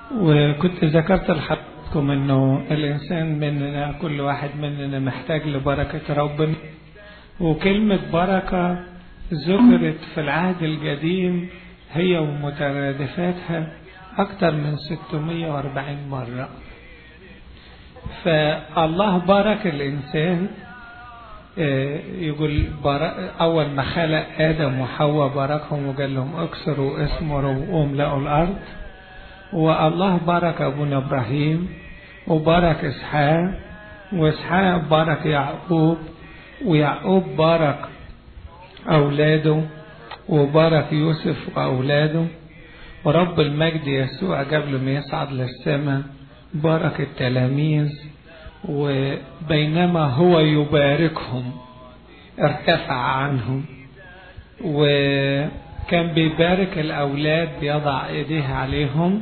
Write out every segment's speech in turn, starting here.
وكنت ذكرت لحضراتكم انه الانسان مننا كل واحد مننا محتاج لبركة ربنا وكلمة بركة ذكرت في العهد القديم هي ومترادفاتها أكثر من 640 مرة فالله بارك الإنسان يقول أول ما خلق آدم وحواء باركهم وقال لهم اكسروا اثمروا واملأوا الأرض والله بارك أبونا إبراهيم وبارك إسحاق وإسحاق بارك يعقوب ويعقوب بارك أولاده وبارك يوسف وأولاده ورب المجد يسوع قبل ما يصعد للسماء بارك التلاميذ وبينما هو يباركهم ارتفع عنهم وكان بيبارك الأولاد بيضع إيديه عليهم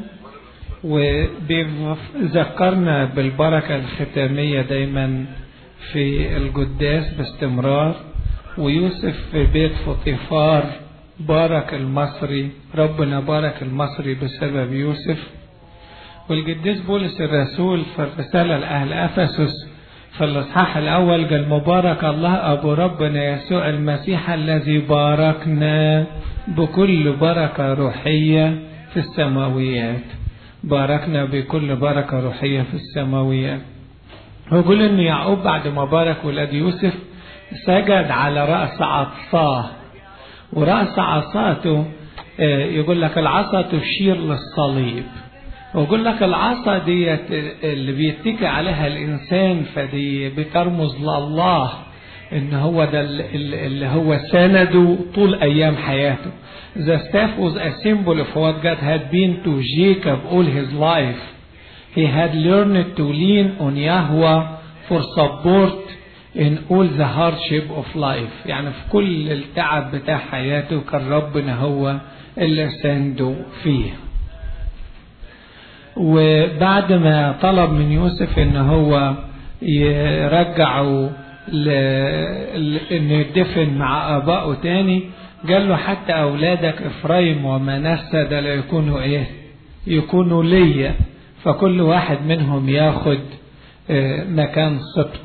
وبيذكرنا بالبركة الختامية دايما في القداس باستمرار ويوسف في بيت فطيفار بارك المصري ربنا بارك المصري بسبب يوسف والقديس بولس الرسول في الرسالة لأهل أفسس في الإصحاح الأول قال مبارك الله أبو ربنا يسوع المسيح الذي باركنا بكل بركة روحية في السماويات باركنا بكل بركة روحية في السماويات ويقول إن يعقوب بعد ما بارك ولاد يوسف سجد على رأس عصاه ورأس عصاته يقول لك العصا تشير للصليب ويقول لك العصا ديت اللي بيتكي عليها الإنسان فدي بترمز لله إن هو ده اللي هو سنده طول أيام حياته The staff was a symbol of what God had been to Jacob all his life. He had learned to lean on Yahweh for support in all the hardship of life يعني في كل التعب بتاع حياته كان ربنا هو اللي سنده فيه وبعد ما طلب من يوسف ان هو يرجعه ل... انه يدفن مع ابائه تاني قال له حتى اولادك افرايم ومنسى ده لا يكونوا ايه يكونوا ليا فكل واحد منهم ياخد مكان سبط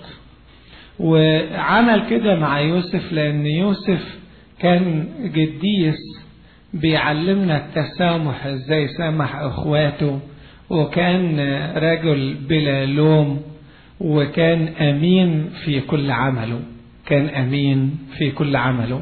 وعمل كده مع يوسف لأن يوسف كان قديس بيعلمنا التسامح ازاي سامح اخواته وكان رجل بلا لوم وكان امين في كل عمله كان امين في كل عمله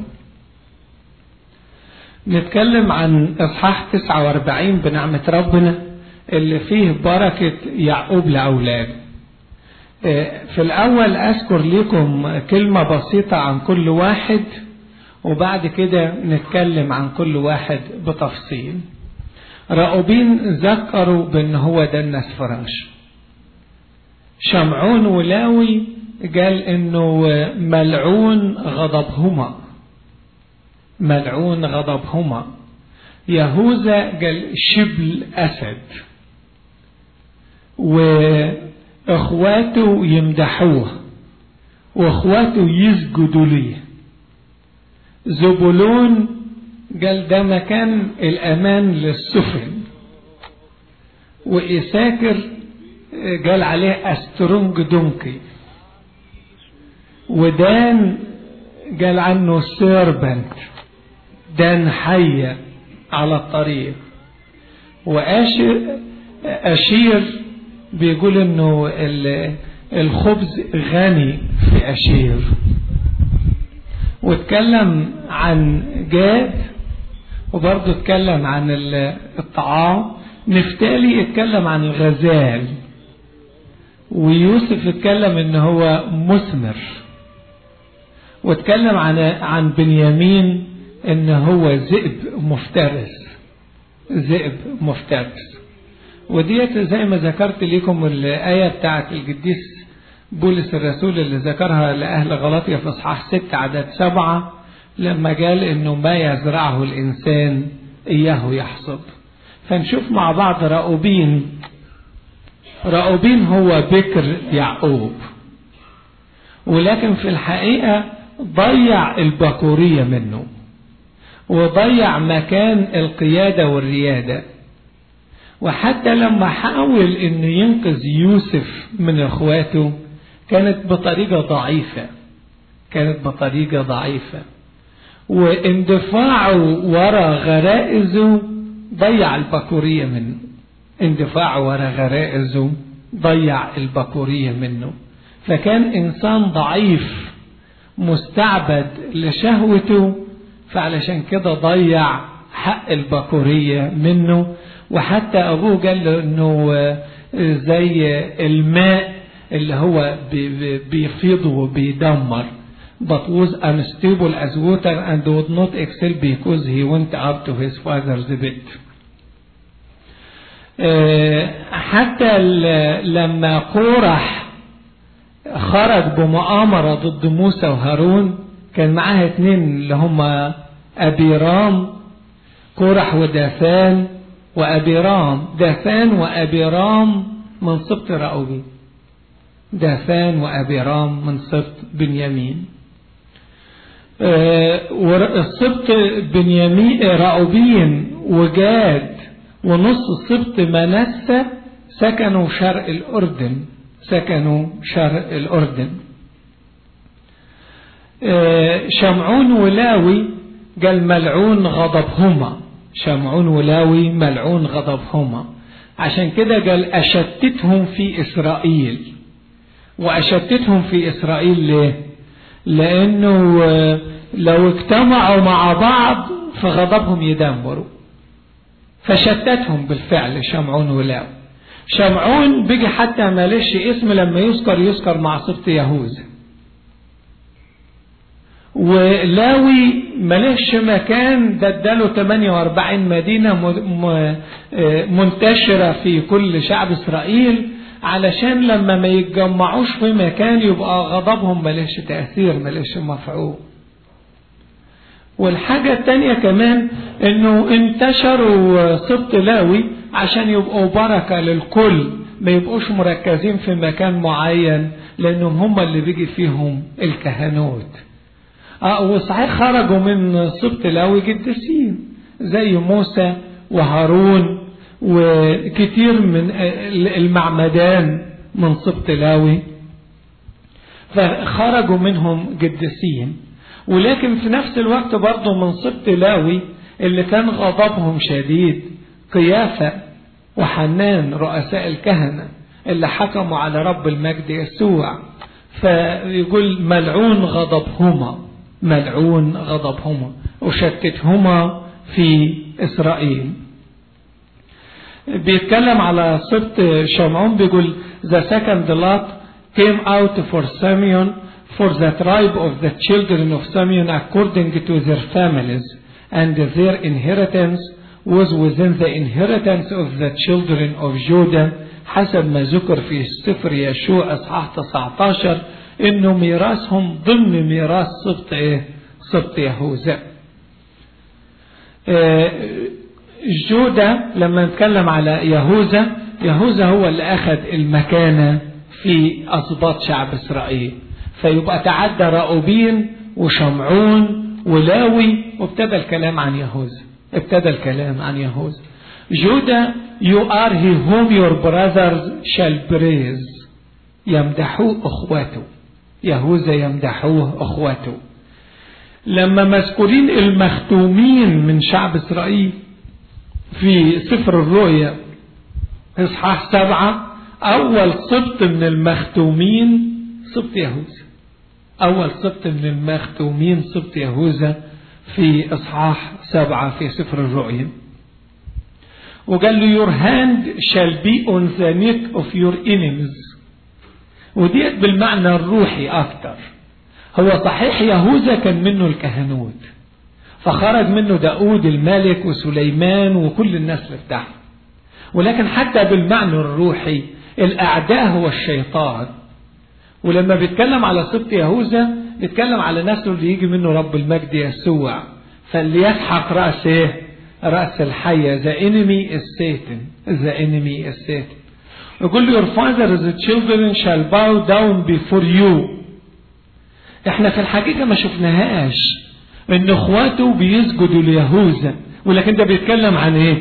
نتكلم عن اصحاح 49 بنعمة ربنا اللي فيه بركة يعقوب لأولاده في الأول أذكر لكم كلمة بسيطة عن كل واحد وبعد كده نتكلم عن كل واحد بتفصيل راؤوبين ذكروا بأن هو ده الناس فراش شمعون ولاوي قال انه ملعون غضبهما ملعون غضبهما يهوذا قال شبل أسد واخواته يمدحوه واخواته يسجدوا ليه زبولون قال ده مكان الامان للسفن وإساكر قال عليه استرونج دونكي ودان قال عنه سيربنت دان حية على الطريق وأشير أشير بيقول انه الخبز غني في أشير واتكلم عن جاد وبرضه اتكلم عن الطعام نفتالي اتكلم عن الغزال ويوسف اتكلم ان هو مثمر واتكلم عن عن بنيامين ان هو ذئب مفترس ذئب مفترس وديت زي ما ذكرت لكم الآية بتاعت القديس بولس الرسول اللي ذكرها لأهل غلطية في إصحاح ستة عدد سبعة لما قال إنه ما يزرعه الإنسان إياه يحصد فنشوف مع بعض راؤوبين راؤوبين هو بكر يعقوب ولكن في الحقيقة ضيع البكورية منه وضيع مكان القيادة والريادة وحتى لما حاول أن ينقذ يوسف من إخواته كانت بطريقة ضعيفة كانت بطريقة ضعيفة واندفاعه ورا غرائزه ضيع البكورية منه اندفاعه ورا غرائزه ضيع البكورية منه فكان إنسان ضعيف مستعبد لشهوته فعلشان كده ضيع حق البكورية منه وحتى أبوه قال له أنه زي الماء اللي هو بيفيض وبيدمر but was unstable as water and would not excel because he went up to his father's bed. حتى لما قورح خرج بمؤامرة ضد موسى وهارون كان معاه اتنين اللي هما أبيرام قورح وداثان وأبيرام داثان وأبيرام من سبط رأوبين داثان وأبيرام من سبط بنيامين السبط بنيامين رأوبين وجاد ونص السبط منسى سكنوا شرق الأردن سكنوا شرق الأردن شمعون ولاوي قال ملعون غضبهما شمعون ولاوي ملعون غضبهما عشان كده قال أشتتهم في إسرائيل وأشتتهم في إسرائيل ليه لأنه لو اجتمعوا مع بعض فغضبهم يدمروا فشتتهم بالفعل شمعون ولاوي شمعون بيجي حتى مالش اسم لما يذكر يذكر مع سبط يهوذا ولاوي ملهش مكان ده اداله 48 مدينة منتشرة في كل شعب إسرائيل علشان لما ما يتجمعوش في مكان يبقى غضبهم ملهش تأثير ملهش مفعول والحاجة التانية كمان انه انتشروا سبط لاوي عشان يبقوا بركة للكل ما يبقوش مركزين في مكان معين لانهم هم اللي بيجي فيهم الكهنوت اه وصحيح خرجوا من سبط لاوي قديسين زي موسى وهارون وكتير من المعمدان من سبط لاوي فخرجوا منهم قديسين ولكن في نفس الوقت برضه من سبط لاوي اللي كان غضبهم شديد قيافة وحنان رؤساء الكهنة اللي حكموا على رب المجد يسوع فيقول ملعون غضبهما ملعون غضبهما وشتتهما في إسرائيل بيتكلم على سبط شمعون بيقول the second lot came out for Simeon for the tribe of the children of Simeon according to their families and their inheritance was within the inheritance of the children of Judah حسب ما ذكر في سفر يشوع اصحاح 19 انه ميراثهم ضمن ميراث سبط ايه؟ سبط يهوذا. جودة لما نتكلم على يهوذا يهوذا هو اللي اخذ المكانة في اسباط شعب اسرائيل فيبقى تعدى راؤوبين وشمعون ولاوي وابتدى الكلام عن يهوذا ابتدى الكلام عن يهوذا جودة you are he whom your brothers shall praise يمدحوه اخواته يهوذا يمدحوه اخواته لما مذكورين المختومين من شعب اسرائيل في سفر الرؤيا اصحاح سبعة اول سبط من المختومين سبط يهوذا اول سبط من المختومين سبط يهوذا في اصحاح سبعة في سفر الرؤيا وقال له your hand shall be on the neck of your enemies وديت بالمعنى الروحي أكتر هو صحيح يهوذا كان منه الكهنوت فخرج منه داود الملك وسليمان وكل النسل بتاعه ولكن حتى بالمعنى الروحي الأعداء هو الشيطان ولما بيتكلم على سبط يهوذا بيتكلم على نسله اللي يجي منه رب المجد يسوع فاللي يسحق رأس ايه رأس الحية the enemy is Satan the enemy is Satan يقول له your father the children shall bow down before you احنا في الحقيقة ما شفناهاش ان اخواته بيسجدوا ليهوذا ولكن ده بيتكلم عن ايه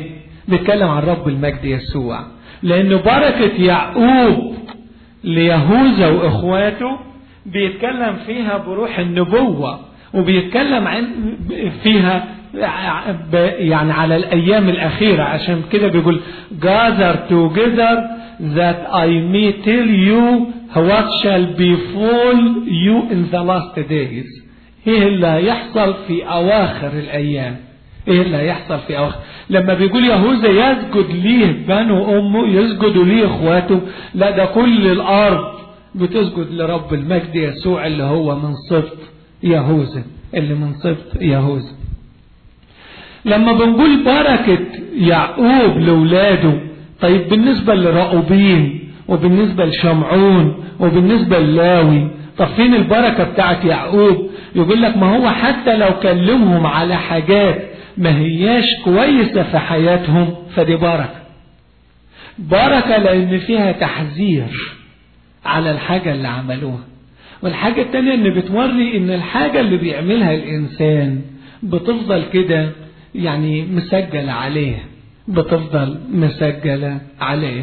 بيتكلم عن رب المجد يسوع لأن بركة يعقوب ليهوذا وإخواته بيتكلم فيها بروح النبوة وبيتكلم عن فيها يعني على الأيام الأخيرة عشان كده بيقول gather together that I may tell you what shall befall you in the last days ايه اللي هيحصل في أواخر الأيام ايه اللي هيحصل في أواخر لما بيقول يهوذا يسجد ليه بنو أمه يسجدوا ليه إخواته لا ده كل الأرض بتسجد لرب المجد يسوع اللي هو من سبط يهوذا اللي من سبط يهوذا لما بنقول بركة يعقوب لولاده طيب بالنسبة لرأوبين وبالنسبة لشمعون وبالنسبة للاوي طب فين البركة بتاعت يعقوب يقول لك ما هو حتى لو كلمهم على حاجات ما هياش كويسة في حياتهم فدي بركة بركة لأن فيها تحذير على الحاجة اللي عملوها والحاجة التانية ان بتوري ان الحاجة اللي بيعملها الانسان بتفضل كده يعني مسجلة عليه بتفضل مسجلة عليه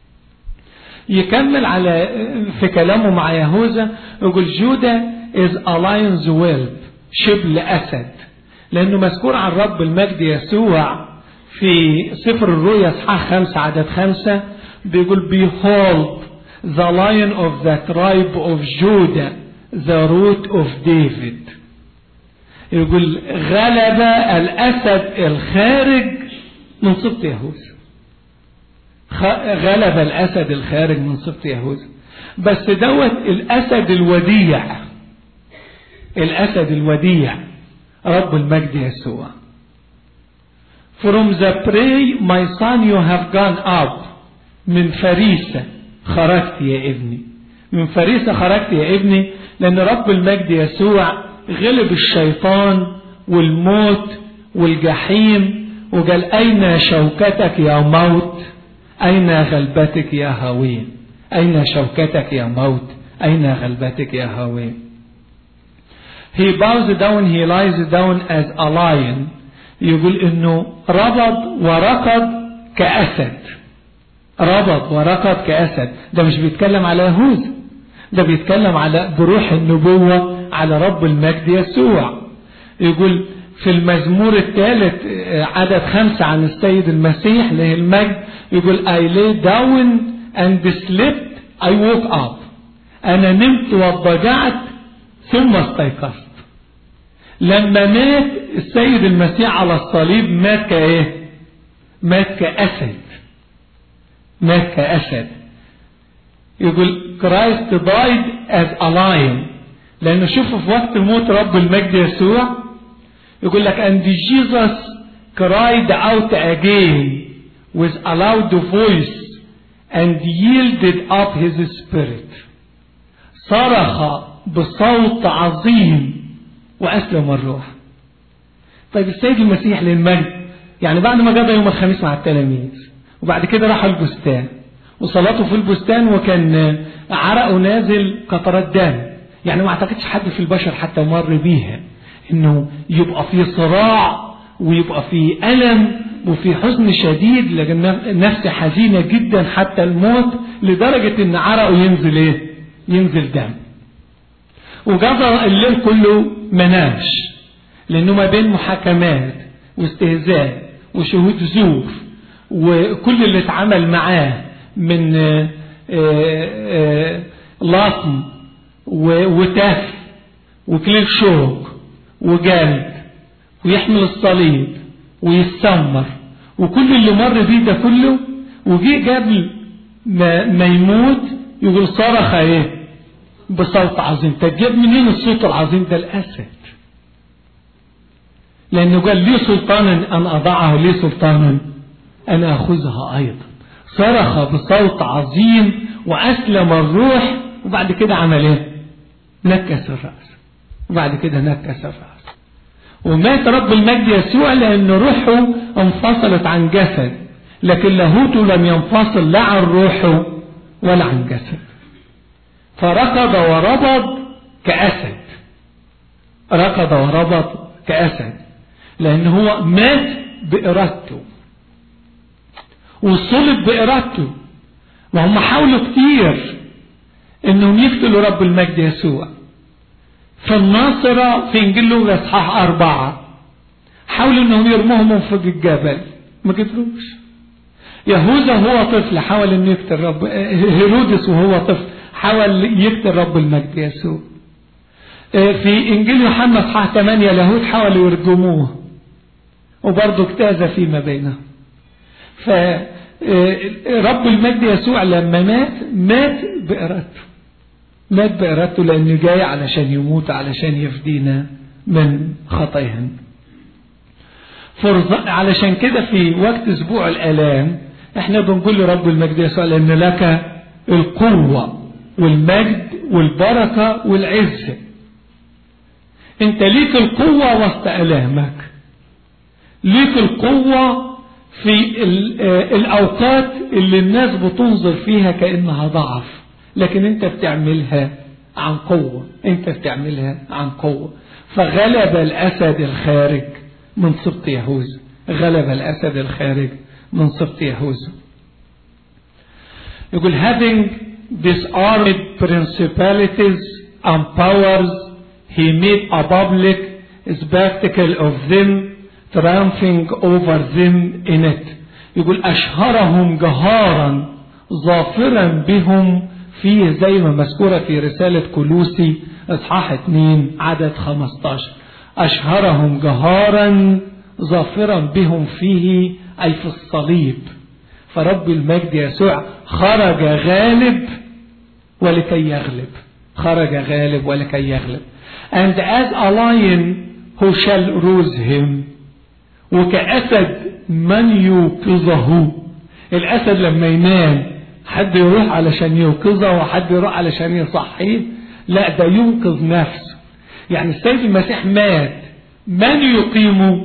يكمل على في كلامه مع يهوذا يقول جودا is a lion's whelp شبل أسد لأنه مذكور عن رب المجد يسوع في سفر الرؤيا اصحاح خمسة عدد خمسة بيقول behold the lion of the tribe of Judah the root of David يقول غلب الأسد الخارج من سبط يهوذا غلب الأسد الخارج من سبط يهوذا بس دوت الأسد الوديع الأسد الوديع رب المجد يسوع From the prey my son you have gone up من فريسة خرجت يا ابني من فريسة خرجت يا ابني لأن رب المجد يسوع غلب الشيطان والموت والجحيم وقال أين شوكتك يا موت أين غلبتك يا هاوين أين شوكتك يا موت أين غلبتك يا هاوين He bows down, he lies down as a lion يقول انه ربض وركض كأسد ربض وركض كأسد ده مش بيتكلم على يهوذا ده بيتكلم على بروح النبوة على رب المجد يسوع يقول في المزمور الثالث عدد خمسة عن السيد المسيح له المجد يقول I lay down and slept I woke up أنا نمت واضطجعت ثم استيقظت لما مات السيد المسيح على الصليب مات كايه مات كأسد مات كأسد يقول كرايست died as a lion لأنه شوفوا في وقت موت رب المجد يسوع يقول لك and Jesus cried out again with a loud voice and yielded up his spirit صرخ بصوت عظيم وأسلم الروح طيب السيد المسيح للمجد يعني بعد ما قضى يوم الخميس مع التلاميذ وبعد كده راح البستان وصلاته في البستان وكان عرقه نازل قطرات دم يعني ما اعتقدش حد في البشر حتى مر بيها انه يبقى في صراع ويبقى في ألم وفي حزن شديد لأن نفس حزينة جدا حتى الموت لدرجة ان عرقه ينزل ايه ينزل دم وقضى الليل كله منامش لانه ما بين محاكمات واستهزاء وشهود زور وكل اللي اتعمل معاه من لطم وتف وكليل شوك وجلد ويحمل الصليب ويتسمر وكل اللي مر بيه ده كله وجي قبل ما, ما يموت يقول صرخ ايه بصوت عظيم تجيب منين الصوت العظيم ده الاسد لانه قال لي سلطان ان اضعه لي سلطان ان اخذها ايضا صرخ بصوت عظيم واسلم الروح وبعد كده عمل ايه نكس الراس وبعد كده نكس الراس ومات رب المجد يسوع لان روحه انفصلت عن جسد لكن لاهوته لم ينفصل لا عن روحه ولا عن جسد فركض وربض كأسد ركض وربض كأسد لأن هو مات بإرادته وصلب بإرادته وهم حاولوا كتير انهم يقتلوا رب المجد يسوع في الناصرة في انجيل لوقا اصحاح اربعة حاولوا انهم يرموهم من فوق الجبل ما قدروش يهوذا وهو طفل حاول انه يقتل رب هيرودس وهو طفل حاول يقتل رب المجد يسوع في انجيل يوحنا اصحاح 8 اليهود حاولوا يرجموه وبرضه اجتاز فيما بينهم فرب المجد يسوع لما مات مات بإرادته مات بإرادته لأنه جاي علشان يموت علشان يفدينا من خطايانا علشان كده في وقت اسبوع الالام احنا بنقول لرب المجد يسوع لان لك القوة والمجد والبركة والعزة انت ليك القوة وسط الامك ليك القوة في الاوقات اللي الناس بتنظر فيها كانها ضعف لكن انت بتعملها عن قوة انت بتعملها عن قوة فغلب الاسد الخارج من سبط يهوذا غلب الأسد الخارج من سبط يهوذا يقول having disarmed principalities and powers he made a public spectacle of them triumphing over them in it يقول أشهرهم جهارا ظافرا بهم فيه زي ما مذكورة في رسالة كلوسي إصحاح 2 عدد 15 أشهرهم جهارا ظافرا بهم فيه أي في الصليب فرب المجد يسوع خرج غالب ولكي يغلب خرج غالب ولكي يغلب and as a lion who shall rouse him وكأسد من يوقظه الأسد لما ينام حد يروح علشان يوقظه وحد يروح علشان يصحيه لا ده ينقذ نفسه يعني السيد المسيح مات من يقيمه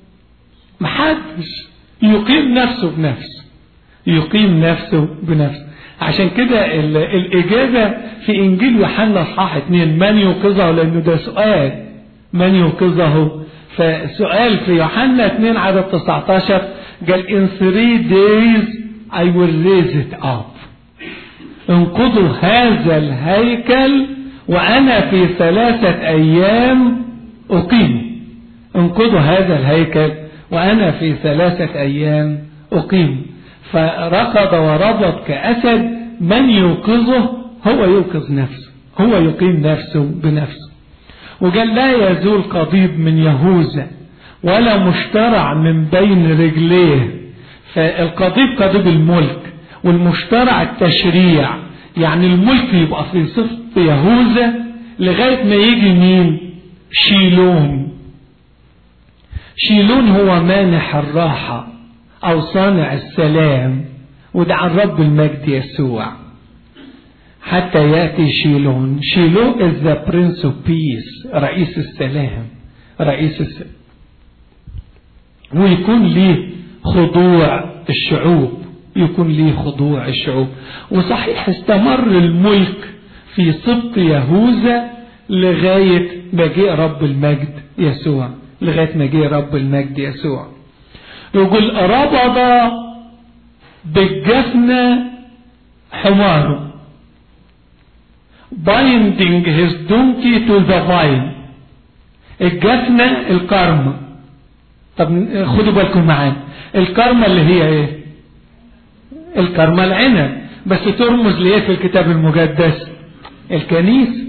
محدش يقيم نفسه بنفسه يقيم نفسه بنفسه عشان كده الإجابة في إنجيل يوحنا اصحاح 2 من يوقظه لأنه ده سؤال من يوقظه فسؤال في يوحنا 2 عدد 19 قال in three days I will raise it up انقضوا هذا الهيكل وأنا في ثلاثة أيام أقيم انقضوا هذا الهيكل وأنا في ثلاثة أيام أقيم فركض وربط كأسد من يوقظه هو يوقظ نفسه هو يقيم نفسه بنفسه وقال لا يزول قضيب من يهوذا ولا مشترع من بين رجليه فالقضيب قضيب الملك والمشترع التشريع يعني الملك يبقى في صفة يهوذا لغاية ما يجي مين شيلون شيلون هو مانح الراحة أو صانع السلام وده عن رب المجد يسوع حتى يأتي شيلون شيلون is the prince of peace رئيس السلام رئيس السلام ويكون ليه خضوع الشعوب يكون ليه خضوع الشعوب وصحيح استمر الملك في سبط يهوذا لغاية ما جاء رب المجد يسوع لغاية ما جه رب المجد يسوع يقول ربض بالجفنة حماره binding his donkey to the vine الجفنة الكرمة طب خدوا بالكم معانا الكرمة اللي هي ايه الكرمة العنب بس ترمز ليه في الكتاب المقدس الكنيسة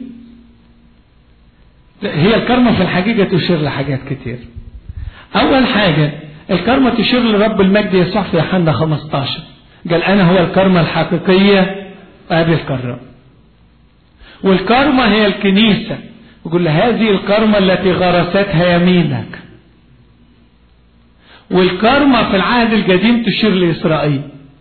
هي الكرمة في الحقيقة تشير لحاجات كتير أول حاجة الكرمة تشير لرب المجد يسوع في يوحنا 15 قال أنا هو الكرمة الحقيقية أبي الكرم والكرمة هي الكنيسة يقول هذه الكرمة التي غرستها يمينك والكرمة في العهد القديم تشير لإسرائيل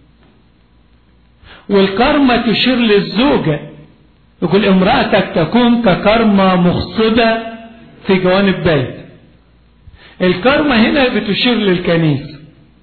والكرمة تشير للزوجة يقول امرأتك تكون ككرمة مخصبة في جوانب بيت الكرمة هنا بتشير للكنيسة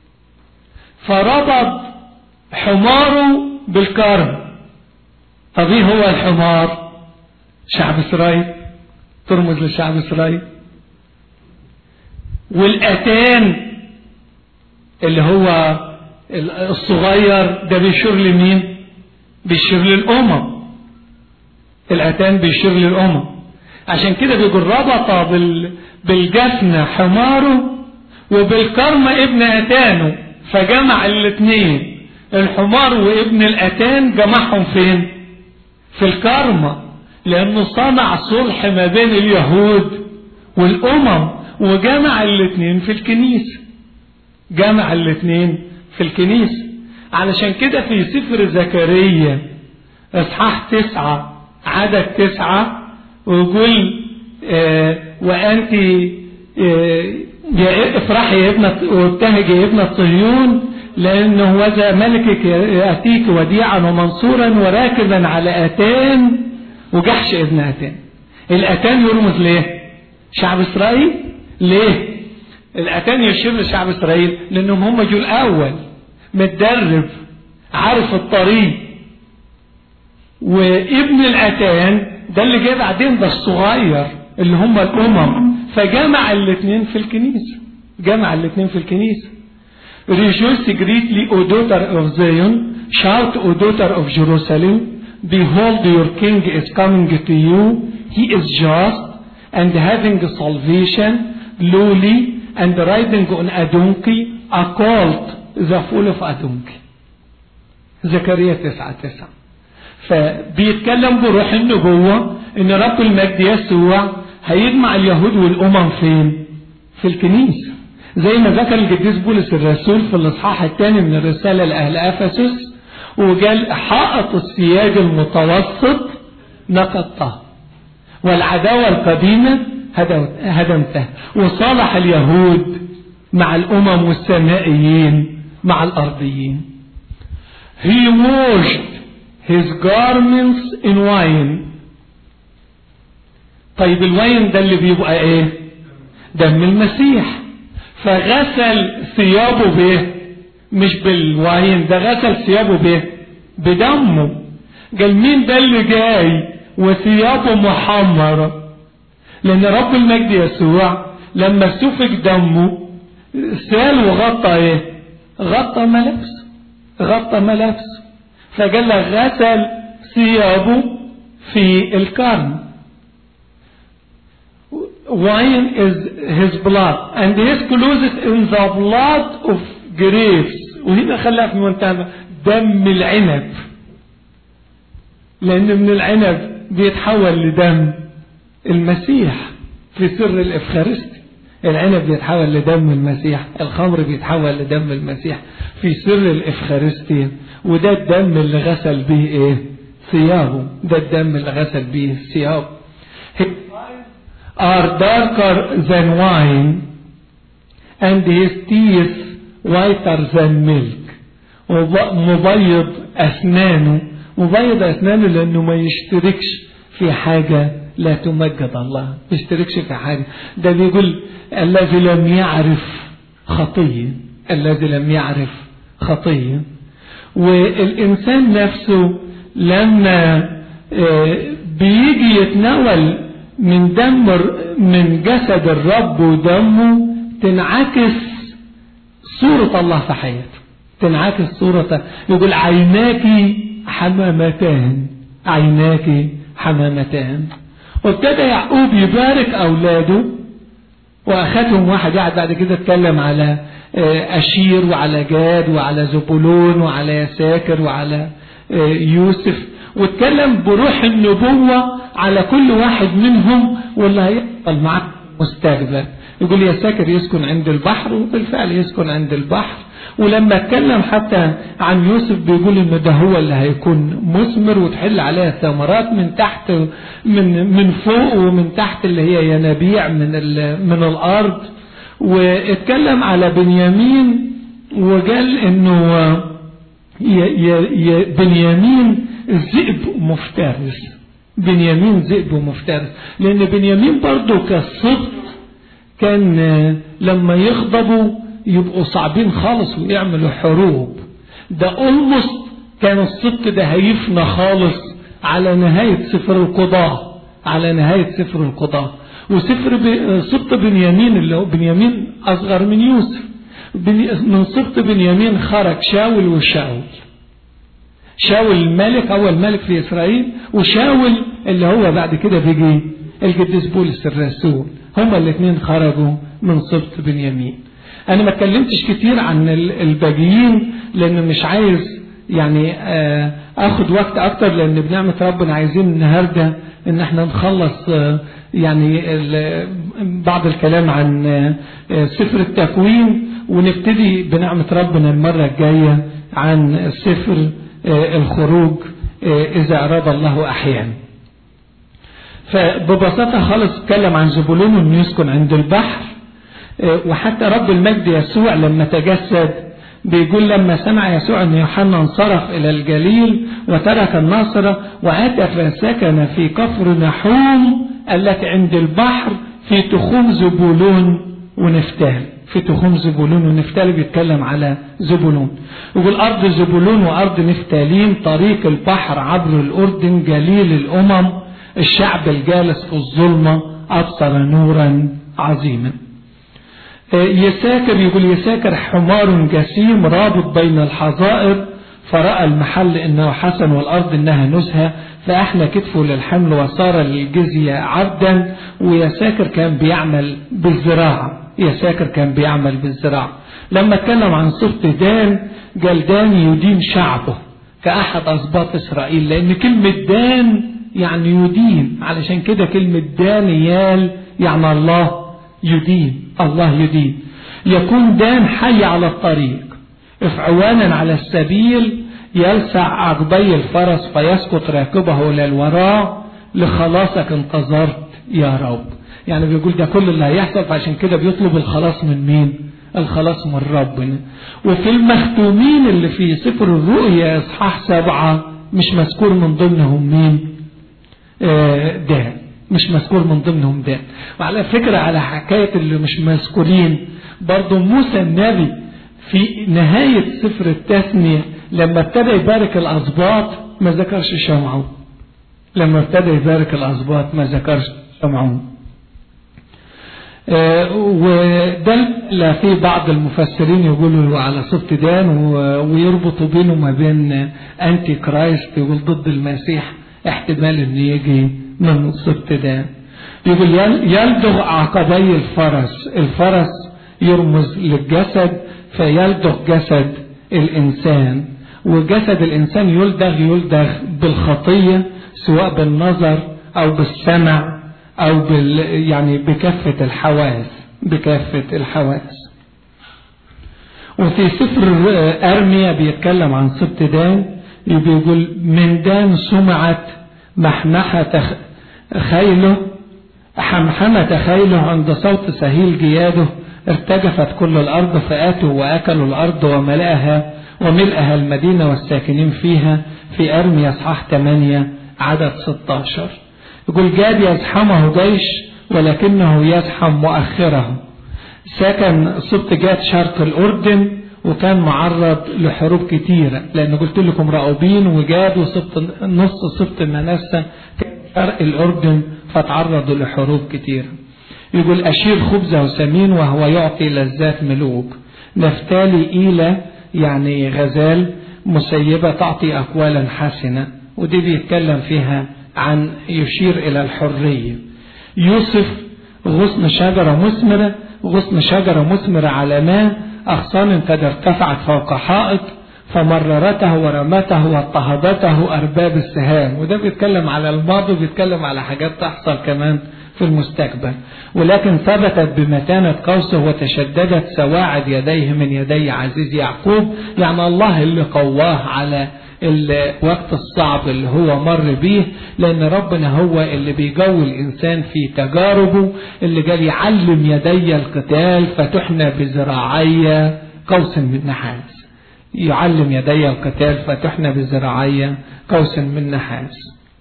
فربط حماره بالكرم طب ايه هو الحمار شعب اسرائيل ترمز لشعب اسرائيل والاتان اللي هو الصغير ده بيشير لمين بيشير للأمم الأتان بيشير للأمم عشان كده بيقول ربط بال... بالجفن حماره وبالكرم ابن أتانه فجمع الاثنين الحمار وابن الأتان جمعهم فين في الكرمة لأنه صنع صلح ما بين اليهود والأمم وجمع الاثنين في الكنيسة جمع الاثنين في الكنيسة علشان كده في سفر زكريا اصحاح تسعة عدد تسعة ويقول آه وأنت آه يا افرحي يا ابنة وابتهجي يا ابنة صهيون لأنه وذا ملكك يأتيك وديعا ومنصورا وراكبا على أتان وجحش ابن أتان الأتان يرمز ليه شعب إسرائيل ليه الأتان يشير لشعب إسرائيل لأنهم هم جو الأول متدرب عارف الطريق وابن الأتان ده اللي جاي بعدين ده الصغير اللي هم الأمم فجمع الاثنين في الكنيسة جمع الاثنين في الكنيسة Rejoice greatly, O daughter of Zion. Shout, O daughter of Jerusalem. Behold, your king is coming to you. He is just and having salvation, lowly, and riding on a donkey, a colt, the foal of a donkey. زكريا تسعة تسعة فبيتكلم بروح النبوة ان رب المجد يسوع هيجمع اليهود والامم فين في الكنيسة زي ما ذكر القديس بولس الرسول في الاصحاح الثاني من الرسالة لأهل أفسس وقال حائط السياج المتوسط نقضته والعداوة القديمة هدمتها وصالح اليهود مع الأمم والسمائيين مع الأرضيين He washed his garments in wine طيب الوين ده اللي بيبقى ايه دم المسيح فغسل ثيابه به مش بالوين ده غسل ثيابه به بدمه قال مين ده اللي جاي وثيابه محمرة لأن رب المجد يسوع لما سفك دمه سال وغطى ايه غطى ملابسه غطى ملابسه فقال لك غسل ثيابه في الكرم wine is his blood and his clothes in the blood of grapes وهنا خلاها في منتهى دم العنب لأن من العنب بيتحول لدم المسيح في سر الإفخارستي العنب بيتحول لدم المسيح الخمر بيتحول لدم المسيح في سر الإفخارستي وده الدم اللي غسل به ايه ثيابه ده الدم اللي غسل به ثيابه are darker than wine and his teeth whiter than milk مبيض أسنانه مبيض أسنانه لأنه ما يشتركش في حاجة لا تمجد الله ما يشتركش في حاجة ده بيقول الذي لم يعرف خطية الذي لم يعرف خطية والإنسان نفسه لما بيجي يتناول من دم من جسد الرب ودمه تنعكس صورة الله في حياته تنعكس صورة يقول عيناك حمامتان عيناك حمامتان وابتدى يعقوب يبارك أولاده وأخذهم واحد قاعد بعد كده اتكلم على أشير وعلى جاد وعلى زبولون وعلى يساكر وعلى يوسف واتكلم بروح النبوة على كل واحد منهم واللي هيحصل معاه مستقبل يقول يساكر يسكن عند البحر وبالفعل يسكن عند البحر ولما اتكلم حتى عن يوسف بيقول ان ده هو اللي هيكون مثمر وتحل عليها ثمرات من تحت من من فوق ومن تحت اللي هي ينابيع من من الارض واتكلم على بنيامين وقال انه بنيامين ذئب مفترس بنيامين ذئب مفترس لان بنيامين برضه كالصبت كان لما يغضبوا يبقوا صعبين خالص ويعملوا حروب ده اولموست كان الصبت ده هيفنى خالص على نهاية سفر القضاء على نهاية سفر القضاء وسفر سبط بنيامين اللي هو بنيامين أصغر من يوسف من سبط بنيامين خرج شاول وشاول شاول الملك أول ملك في إسرائيل وشاول اللي هو بعد كده بيجي القديس بولس الرسول هما الاثنين خرجوا من سبط بنيامين أنا ما اتكلمتش كتير عن الباقيين لأن مش عايز يعني اخد وقت اكتر لان بنعمة ربنا عايزين النهاردة ان احنا نخلص يعني بعض الكلام عن سفر التكوين ونبتدي بنعمة ربنا المرة الجاية عن سفر الخروج اذا اراد الله احيانا فببساطة خالص اتكلم عن زبولون انه يسكن عند البحر وحتى رب المجد يسوع لما تجسد بيقول لما سمع يسوع أن يوحنا انصرف إلى الجليل وترك الناصرة وأتى فسكن في كفر نحوم التي عند البحر في تخوم زبولون ونفتال في تخوم زبولون ونفتال بيتكلم على زبولون يقول أرض زبولون وأرض نفتالين طريق البحر عبر الأردن جليل الأمم الشعب الجالس في الظلمة أبصر نورا عظيما يساكر يقول يساكر حمار جسيم رابط بين الحظائر فرأى المحل انه حسن والارض انها نزهة فاحلى كتفه للحمل وصار للجزية عبدا ويساكر كان بيعمل بالزراعة يساكر كان بيعمل بالزراعة لما اتكلم عن صفة دان قال دان يدين شعبه كأحد أسباط إسرائيل لأن كلمة دان يعني يدين علشان كده كلمة دانيال يعني الله يدين الله يدين يكون دان حي على الطريق افعوانا على السبيل يلسع عقبي الفرس فيسقط راكبه إلى الوراء لخلاصك انتظرت يا رب يعني بيقول ده كل اللي هيحصل فعشان كده بيطلب الخلاص من مين الخلاص من ربنا وفي المختومين اللي في سفر الرؤيا اصحاح سبعة مش مذكور من ضمنهم مين آه دان مش مذكور من ضمنهم ده وعلى فكرة على حكاية اللي مش مذكورين برضو موسى النبي في نهاية سفر التثنية لما ابتدى يبارك الأسباط ما ذكرش شمعون لما ابتدى يبارك الأسباط ما ذكرش شمعون آه وده في بعض المفسرين يقولوا على صفة دان ويربطوا بينه ما بين أنتي كرايست يقول ضد المسيح احتمال انه يجي من صفة دان يقول يلدغ عقبي الفرس الفرس يرمز للجسد فيلدغ جسد الإنسان وجسد الإنسان يلدغ يلدغ بالخطية سواء بالنظر أو بالسمع أو بال يعني بكافة الحواس بكافة الحواس وفي سفر أرميا بيتكلم عن سبت دان بيقول من دان سمعت محمحة خيله حمحمة خيله عند صوت سهيل جياده ارتجفت كل الأرض فآتوا وأكلوا الأرض وملأها وملأها المدينة والساكنين فيها في أرمي أصحاح 8 عدد 16 يقول جاد يزحمه جيش ولكنه يزحم مؤخره سكن سبط جاد شرق الأردن وكان معرض لحروب كتيرة لأن قلت لكم رأوبين وجاد وسبط نص سبط منسى شرق الأردن فتعرضوا لحروب كتيرة يقول أشير خبزه سمين وهو يعطي لذات ملوك نفتالي إيلة يعني غزال مسيبة تعطي أقوالا حسنة ودي بيتكلم فيها عن يشير إلى الحرية يوسف غصن شجرة مثمرة غصن شجرة مثمرة على ماء أغصان قد ارتفعت فوق حائط فمررته ورمته واضطهدته أرباب السهام وده بيتكلم على الماضي وبيتكلم على حاجات تحصل كمان في المستقبل ولكن ثبتت بمتانة قوسه وتشددت سواعد يديه من يدي عزيز يعقوب يعني الله اللي قواه على الوقت الصعب اللي هو مر بيه لأن ربنا هو اللي بيجوي الإنسان في تجاربه اللي قال يعلم يدي القتال فتحنى بذراعي قوس من نحاس يعلم يدي القتال فتحنى بذراعي قوس من نحاس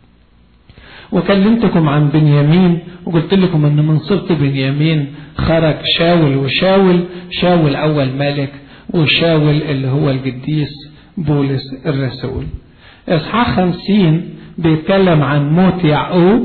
وكلمتكم عن بنيامين وقلت لكم ان من صبت بنيامين خرج شاول وشاول شاول اول ملك وشاول اللي هو القديس بولس الرسول اصحاح خمسين بيتكلم عن موت يعقوب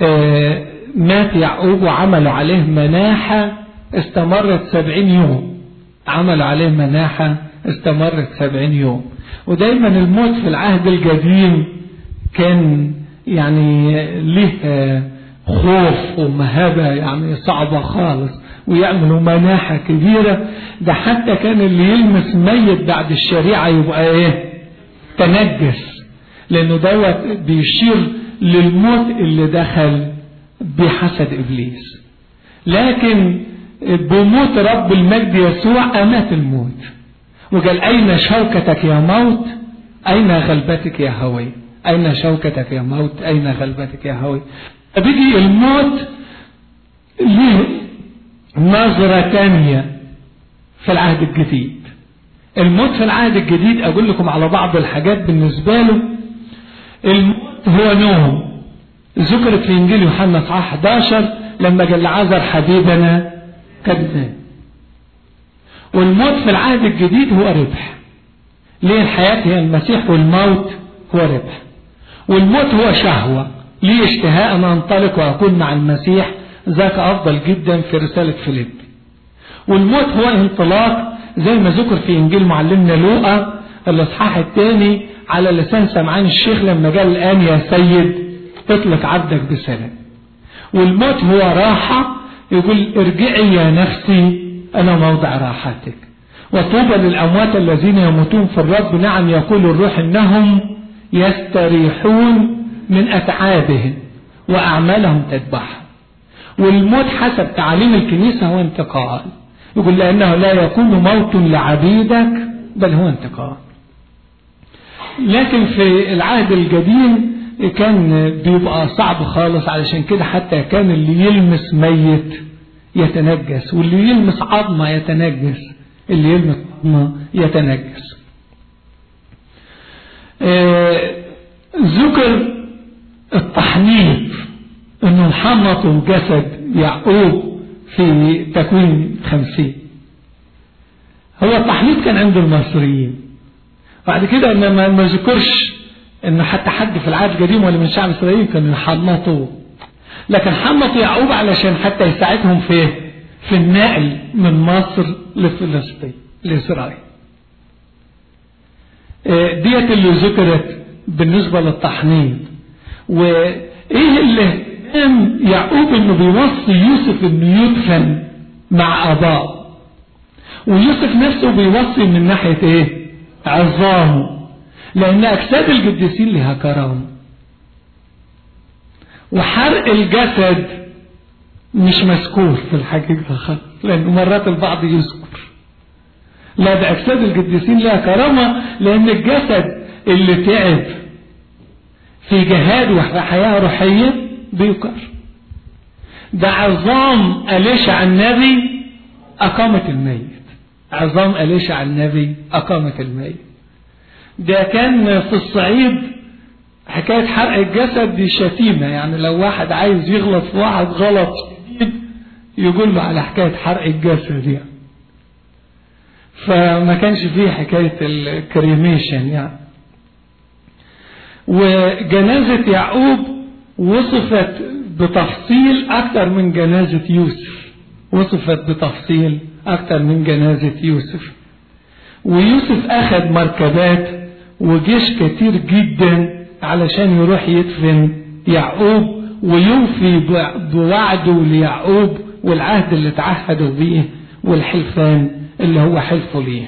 آه مات يعقوب وعملوا عليه مناحة استمرت سبعين يوم عملوا عليه مناحة استمرت سبعين يوم ودايما الموت في العهد القديم كان يعني له خوف ومهابة يعني صعبة خالص ويعملوا مناحة كبيرة ده حتى كان اللي يلمس ميت بعد الشريعة يبقى ايه تنجس لانه دوت بيشير للموت اللي دخل بحسد ابليس لكن بموت رب المجد يسوع امات الموت وقال اين شوكتك يا موت اين غلبتك يا هوي اين شوكتك يا موت اين غلبتك يا هوي بيجي الموت ليه نظرة تانية في العهد الجديد الموت في العهد الجديد أقول لكم على بعض الحاجات بالنسبة له الموت هو نوم ذكرت في إنجيل يوحنا صحاح 11 لما قال لعازر حبيبنا كذاب والموت في العهد الجديد هو ربح ليه الحياة هي المسيح والموت هو ربح والموت هو شهوة ليه اشتهاء أن أنطلق وأكون مع المسيح ذاك أفضل جدا في رسالة فيليب والموت هو انطلاق زي ما ذكر في إنجيل معلمنا لوقا الإصحاح الثاني على لسان سمعان الشيخ لما قال الآن يا سيد اطلق عبدك بسلام والموت هو راحة يقول ارجعي يا نفسي أنا موضع راحتك وطوبى للأموات الذين يموتون في الرب نعم يقول الروح إنهم يستريحون من أتعابهم وأعمالهم تذبحهم والموت حسب تعاليم الكنيسة هو انتقال يقول لأنه لا يكون موت لعبيدك بل هو انتقال لكن في العهد القديم كان بيبقى صعب خالص علشان كده حتى كان اللي يلمس ميت يتنجس واللي يلمس عظمة يتنجس اللي يلمس عظمة يتنجس آه ذكر التحنيط انه حنطوا جسد يعقوب في تكوين خمسين هو التحنيط كان عند المصريين بعد كده انما ما ذكرش ان حتى حد في العهد القديم ولا من شعب اسرائيل كانوا يحنطوا لكن حنطوا يعقوب علشان حتى يساعدهم في في النقل من مصر لفلسطين لاسرائيل ديت اللي ذكرت بالنسبه للتحنيط وايه اللي كان يعقوب انه بيوصي يوسف انه يدفن مع اباه ويوسف نفسه بيوصي من ناحيه ايه عظامه لان اجساد القديسين لها كرامه وحرق الجسد مش مذكور في الحقيقه خالص لانه مرات البعض يذكر لا ده اجساد القديسين لها كرامه لان الجسد اللي تعب في جهاد وحياه روحيه بيقر ده عظام أليشع النبي أقامت الميت عظام أليشع النبي أقامت الميت ده كان في الصعيد حكاية حرق الجسد دي شتيمة يعني لو واحد عايز يغلط في واحد غلط شديد يقول له على حكاية حرق الجسد يعني فما كانش فيه حكاية الكريميشن يعني وجنازة يعقوب وصفت بتفصيل أكثر من جنازة يوسف وصفت بتفصيل أكثر من جنازة يوسف ويوسف أخذ مركبات وجيش كتير جدا علشان يروح يدفن يعقوب ويوفي بوعده ليعقوب والعهد اللي تعهدوا بيه والحلفان اللي هو حلفه ليه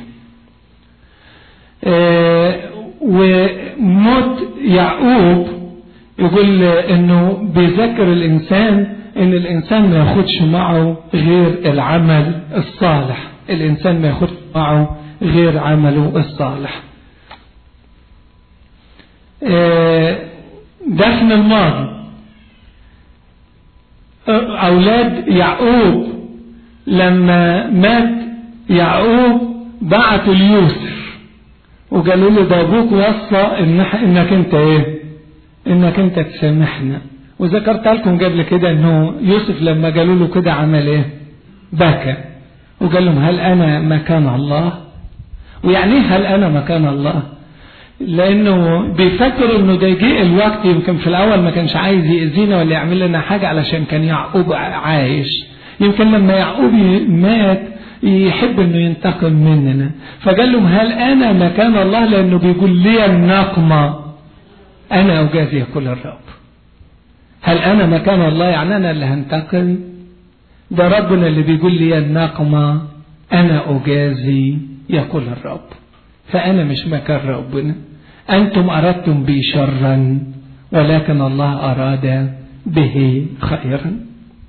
آه وموت يعقوب يقول انه بيذكر الانسان ان الانسان ما ياخدش معه غير العمل الصالح الانسان ما ياخدش معه غير عمله الصالح دفن الماضي اولاد يعقوب لما مات يعقوب بعتوا ليوسف وقالوا له ده ابوك وصى إن انك انت ايه انك انت تسامحنا وذكرت لكم قبل كده انه يوسف لما قالوا له كده عمل ايه بكى وقال لهم هل انا مكان الله ويعني ايه هل انا مكان الله لانه بيفكروا انه ده جه الوقت يمكن في الاول ما كانش عايز يأذينا ولا يعمل لنا حاجه علشان كان يعقوب عايش يمكن لما يعقوب مات يحب انه ينتقم مننا فقال لهم هل انا مكان الله لانه بيقول لي النقمة انا اجازي كل الرب هل انا مكان الله يعني انا اللي هنتقم ده ربنا اللي بيقول لي النقمة انا اجازي يقول الرب فانا مش مكان ربنا انتم اردتم بي شرا ولكن الله اراد به خيرا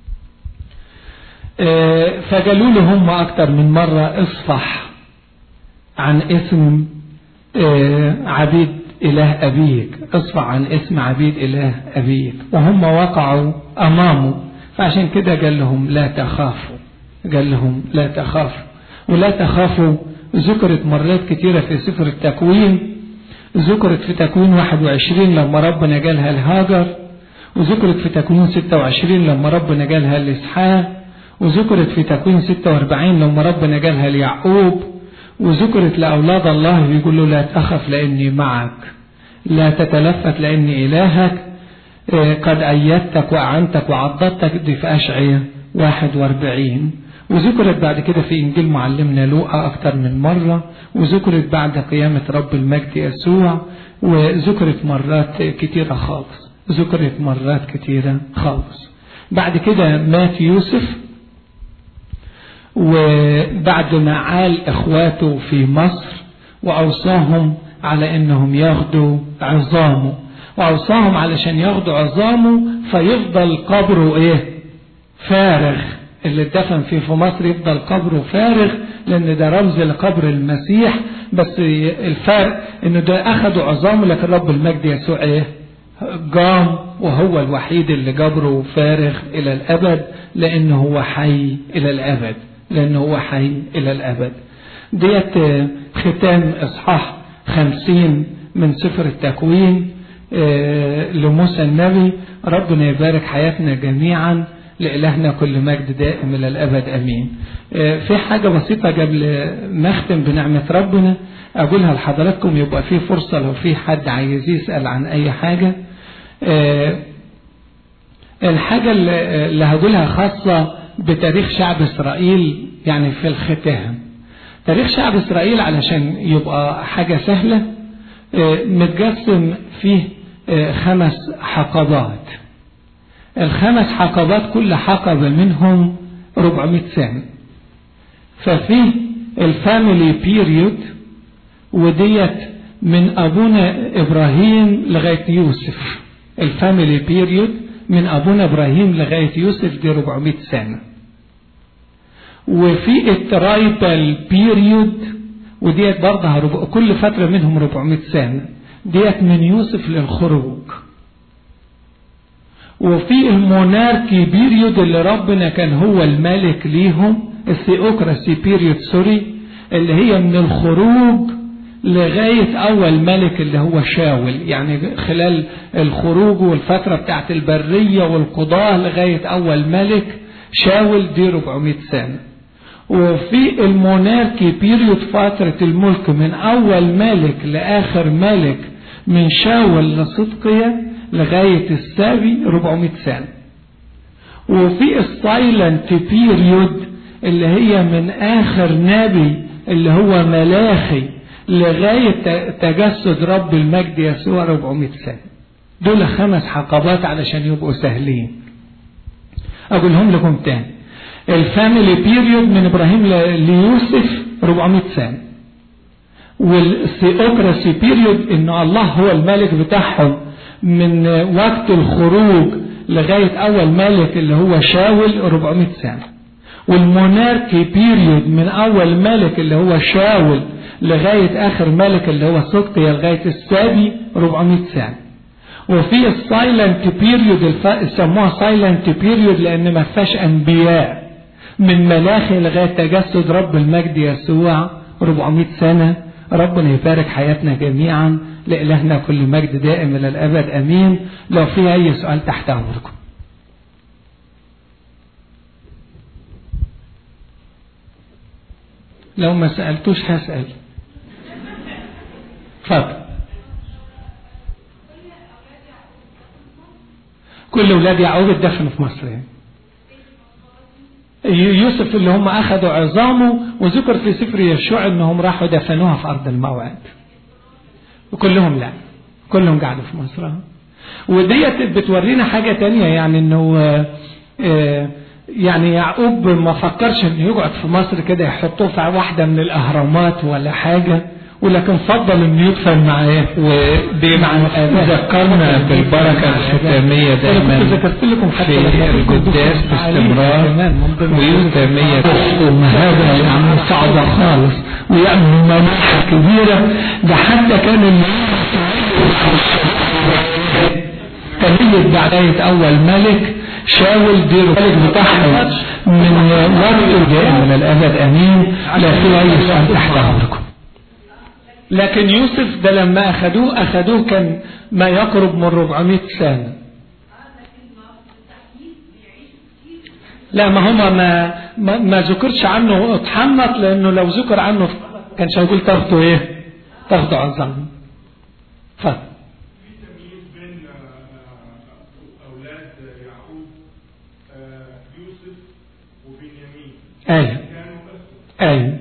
فقالوا له هم أكثر من مرة اصفح عن اسم عبيد إله أبيك اصفح عن اسم عبيد إله أبيك وهم وقعوا أمامه فعشان كده قال لهم لا تخافوا قال لهم لا تخافوا ولا تخافوا ذكرت مرات كتيرة في سفر التكوين ذكرت في تكوين 21 لما ربنا قالها لهاجر وذكرت في تكوين 26 لما ربنا قالها لإسحاق وذكرت في تكوين 46 لما ربنا قالها ليعقوب وذكرت لأولاد الله بيقول له لا تخف لأني معك لا تتلفت لأني إلهك قد أيدتك وأعنتك وعضدتك دي في أشعية 41 وذكرت بعد كده في إنجيل معلمنا لوقا أكتر من مرة وذكرت بعد قيامة رب المجد يسوع وذكرت مرات كتيرة خالص ذكرت مرات كتيرة خالص بعد كده مات يوسف وبعد ما عال اخواته في مصر واوصاهم على انهم ياخدوا عظامه واوصاهم علشان ياخدوا عظامه فيفضل قبره ايه فارغ اللي اتدفن فيه في مصر يفضل قبره فارغ لان ده رمز لقبر المسيح بس الفرق انه ده اخدوا عظامه لكن رب المجد يسوع ايه قام وهو الوحيد اللي قبره فارغ الى الابد لانه هو حي الى الابد لأنه هو حي إلى الأبد ديت ختام إصحاح خمسين من سفر التكوين لموسى النبي ربنا يبارك حياتنا جميعا لإلهنا كل مجد دائم إلى الأبد أمين في حاجة بسيطة قبل ما أختم بنعمة ربنا أقولها لحضراتكم يبقى في فرصة لو في حد عايز يسأل عن أي حاجة الحاجة اللي هقولها خاصة بتاريخ شعب إسرائيل يعني في الختام تاريخ شعب إسرائيل علشان يبقى حاجة سهلة متقسم فيه خمس حقبات الخمس حقبات كل حقبة منهم 400 سنة ففيه الفاميلي بيريود وديت من أبونا إبراهيم لغاية يوسف الفاميلي بيريود من أبونا إبراهيم لغاية يوسف دي 400 سنة وفي الترايبال بيريود وديت برضه كل فترة منهم 400 سنة ديت من يوسف للخروج وفي الموناركي بيريود اللي ربنا كان هو الملك ليهم الثيوكراسي بيريود سوري اللي هي من الخروج لغاية أول ملك اللي هو شاول يعني خلال الخروج والفترة بتاعت البرية والقضاة لغاية أول ملك شاول دي 400 سنة وفي الموناركي بيريود فترة الملك من أول ملك لآخر ملك من شاول لصدقية لغاية السابي 400 سنة وفي السايلنت بيريود اللي هي من آخر نبي اللي هو ملاخي لغاية تجسد رب المجد يسوع 400 سنة دول خمس حقبات علشان يبقوا سهلين أقولهم لكم تاني الفاميلي بيريود من إبراهيم ليوسف 400 سنة والثيوكراسي بيريود إن الله هو الملك بتاعهم من وقت الخروج لغاية أول ملك اللي هو شاول 400 سنة والموناركي بيريود من أول ملك اللي هو شاول لغاية آخر ملك اللي هو صدقيا لغاية السابي 400 سنة وفي السايلنت بيريود سموها سايلنت بيريود لأن ما فيهاش أنبياء من ملاخي لغاية تجسد رب المجد يسوع 400 سنة ربنا يبارك حياتنا جميعا لإلهنا كل مجد دائم إلى الأبد أمين لو في أي سؤال تحت أمركم لو ما سألتوش هسأل اتفضل كل ولاد يعقوب اتدفنوا في مصر يعني. يوسف اللي هم أخذوا عظامه وذكر في سفر يشوع أنهم راحوا دفنوها في أرض الموعد وكلهم لا كلهم قعدوا في مصر وديت بتورينا حاجة تانية يعني أنه يعني يعقوب ما فكرش انه يقعد في مصر كده يحطوه في واحدة من الأهرامات ولا حاجة ولكن فضل انه يدفن معاه ذكرنا بالبركة الختامية دائما ذكرت لكم حتى في القداس باستمرار ويوتامية هذا يعني صعب خالص ويعمل مناحة كبيرة ده حتى كان تميز بعداية أول ملك شاول دير الملك بتاعهم من وقت جاء من الأبد أمين لا كويس أن تحته لكم لكن يوسف ده لما أخذوه أخذوه كان ما يقرب من 400 سنة لا ما هما ما ما, ما ذكرش عنه اتحنط لأنه لو ذكر عنه كانش هيقول تاخدوا إيه تاخدوا عظام ف أيوة أيوة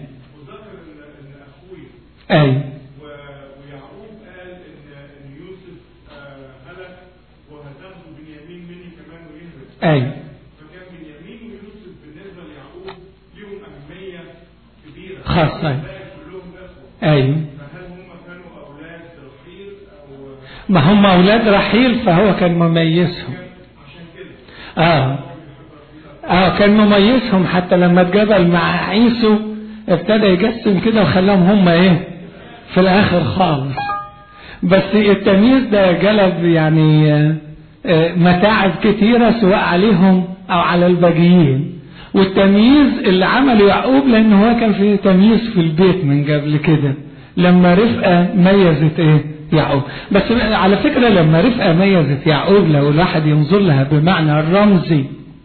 أيوة ويعقوب قال ان ان يوسف هلك وهتاخدوا بنيامين مني كمان ويهرب أيوة فكان بنيامين ويوسف بالنسبه ليعقوب ليهم اهميه كبيره خاصة الباقي كلهم اخوه أيوة فهل هم كانوا اولاد رحيل او ما هم أولاد رحيل فهو كان مميزهم عشان كده آه آه كان مميزهم حتى لما اتجبل مع عيسو ابتدى يجسم كده وخلاهم هم ايه في الاخر خالص بس التمييز ده جلب يعني آه، آه، متاعب كتيرة سواء عليهم او على الباقيين والتمييز اللي عمله يعقوب لان هو كان في تمييز في البيت من قبل كده لما رفقة ميزت ايه يعقوب بس على فكرة لما رفقة ميزت يعقوب لو الواحد ينظر لها بمعنى الرمزي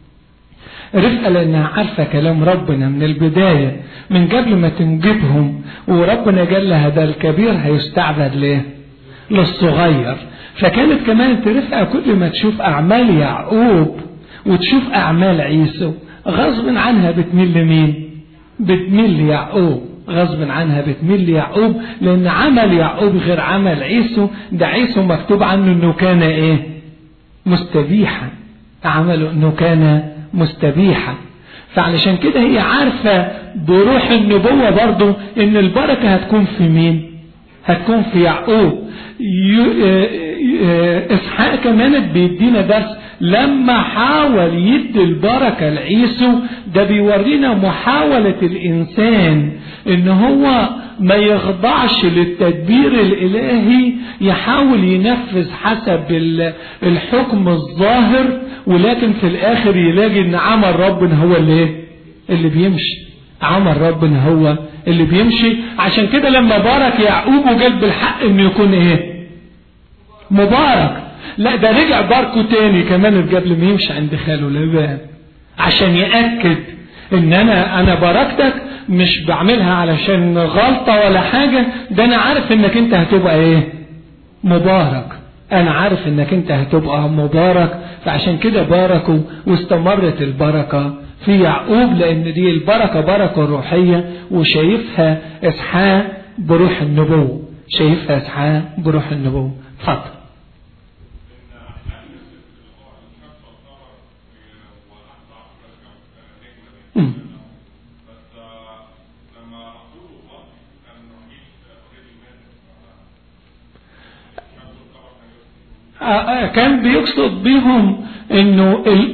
رفقة لأنها عارفة كلام ربنا من البداية من قبل ما تنجبهم وربنا قال لها ده الكبير هيستعبد ليه للصغير فكانت كمان رفقة كل ما تشوف أعمال يعقوب وتشوف أعمال عيسو غصب عنها بتميل لمين بتميل ليعقوب غصب عنها بتميل ليعقوب لأن عمل يعقوب غير عمل عيسو ده عيسو مكتوب عنه أنه كان إيه مستبيحا عمله أنه كان مستبيحا فعلشان كده هي عارفة بروح النبوة برضو ان البركة هتكون في مين هتكون في يعقوب يو- آه، آه، اسحاق كمان بيدينا درس لما حاول يدي البركة لعيسو ده بيورينا محاولة الإنسان إن هو ما يخضعش للتدبير الإلهي يحاول ينفذ حسب ال- الحكم الظاهر ولكن في الآخر يلاقي إن عمل ربنا هو اللي إيه؟ اللي بيمشي عمل ربنا هو اللي بيمشي عشان كده لما بارك يعقوب وقال بالحق إنه يكون إيه مبارك لا ده رجع باركه تاني كمان قبل ما يمشي عند خاله لبان عشان يأكد ان انا انا باركتك مش بعملها علشان غلطة ولا حاجة ده انا عارف انك انت هتبقى ايه مبارك انا عارف انك انت هتبقى مبارك فعشان كده باركوا واستمرت البركة في يعقوب لان دي البركة بركة روحية وشايفها اسحاق بروح النبوة شايفها اسحاق بروح النبوة اتفضل مم. آه، آه، كان بيقصد بيهم انه ال...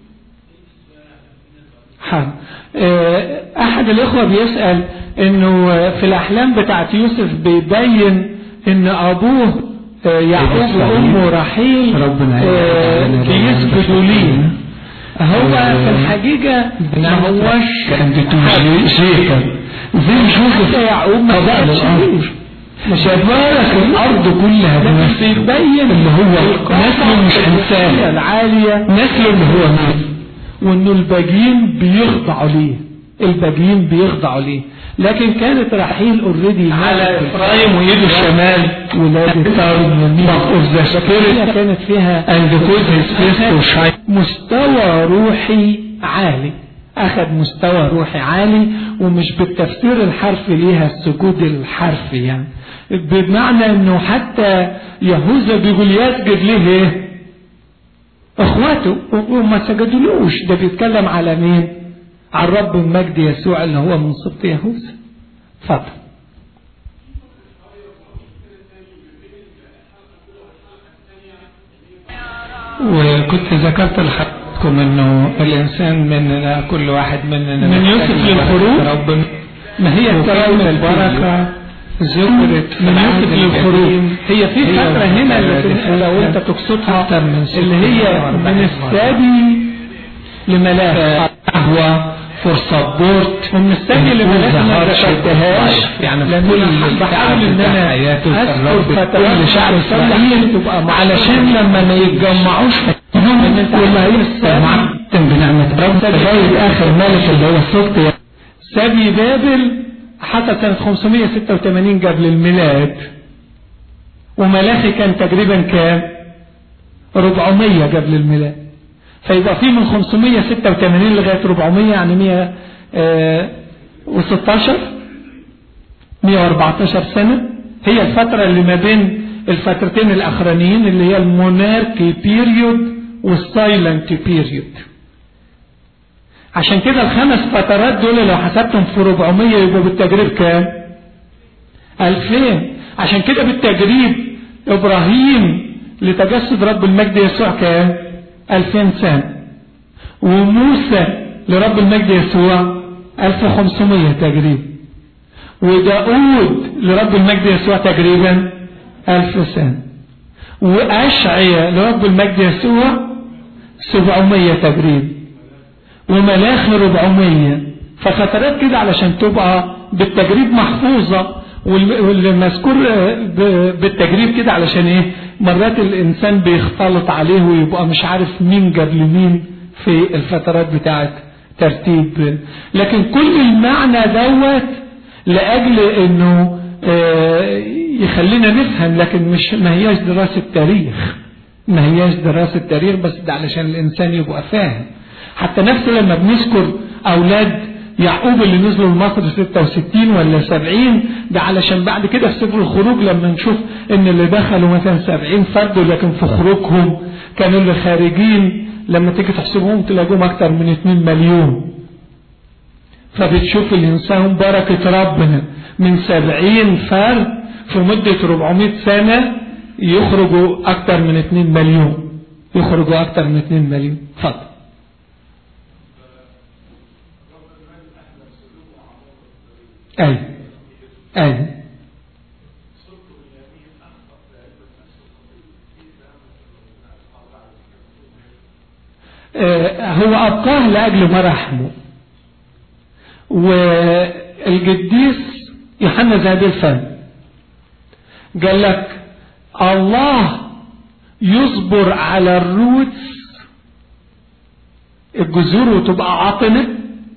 حاضر. آه، احد الاخوة بيسأل انه آه، في الاحلام بتاعت يوسف بيبين ان ابوه آه، يعقوب وامه رحيل ربنا آه، يعلمنا بيسجدوا ليه هو في الحقيقة ما هوش كان بتوجيه شيكا زي حتى شوف يعقوب ما قضاء كانش الأرض ليه. مش بارك الأرض كلها لكن بنفسه بيبين اللي هو نسله مش الرسالة إنسان العالية نسله اللي هو مين وانه الباقيين بيخضعوا ليه الباقيين بيخضعوا ليه لكن كانت رحيل اوريدي على إفرايم ويده الشمال ولادة هي كانت فيها and the good is best to shine مستوى روحي عالي أخذ مستوى روحي عالي ومش بالتفسير الحرفي ليها السجود الحرفي يعني بمعنى انه حتى يهوذا بيقول يسجد ليه ايه اخواته وما سجدولوش ده بيتكلم على مين على الرب المجد يسوع اللي هو من سبط يهوذا اتفضل وكنت ذكرت لحضراتكم انه الانسان مننا كل واحد مننا من يوسف محتاج للخروج؟ ربنا ما هي وكلمة البركة البركة ذكرت في من العهد يوسف للخروج القديم. هي في هي فترة هنا اللي الفترة في- دي لو انت تقصدها أكتر من ست اللي هي وأربعين من مرة. السبي لملاك قهوة فور سبورت ومن السبي لملاك ما ذكرتهاش يعني في لأن كل أنا التعب بحاول ان بتاع انا حياته كان اذكر رب فترات كل شعب إسرائيل تبقى علشان لما ما يتجمعوش ان انت والله هي السبي بنعمة رب لغاية اخر ملك اللي هو السبط سبي بابل حصل سنة 586 قبل الميلاد وملاخي كان تقريبا كام 400 قبل الميلاد فيبقى في من 586 لغاية 400 يعني 116 114 سنة هي الفترة اللي ما بين الفترتين الأخرانيين اللي هي الموناركي بيريود والسايلنت بيريود عشان كده الخمس فترات دول لو حسبتهم في 400 يبقوا بالتجريب كام 2000 عشان كده بالتجريب إبراهيم لتجسد رب المجد يسوع كام 2000 سنة وموسى لرب المجد يسوع 1500 تقريبا وداود لرب المجد يسوع تقريبا ألف سنة وأشعيا لرب المجد يسوع سبعمية تقريبا وملاخي ربعمية ففترات كده علشان تبقى بالتجريب محفوظة وال- واللي مذكور آه، ب- بالتجريب كده علشان ايه مرات الانسان بيختلط عليه ويبقى مش عارف مين قبل مين في الفترات بتاعت ترتيب لكن كل المعنى دوت لأجل انه آه، يخلينا نفهم لكن مش ما هياش دراسة تاريخ ما هياش دراسة تاريخ بس ده علشان الإنسان يبقى فاهم حتى نفس لما بنذكر أولاد يعقوب اللي نزلوا لمصر 66 ولا 70 ده علشان بعد كده في سفر الخروج لما نشوف ان اللي دخلوا مثلا 70 فرد لكن في خروجهم كانوا اللي خارجين لما تيجي تحسبهم تلاقوهم اكتر من 2 مليون فبتشوف الإنسان بركة ربنا من سبعين فرد في مدة 400 سنة يخرجوا أكتر من 2 مليون يخرجوا أكتر من 2 مليون اتفضل أي أي آه، هو أبقاه لأجل مراحمه والقديس يوحنا ذهبي الفم قال لك الله يصبر على الروتس الجذور وتبقى عاطنة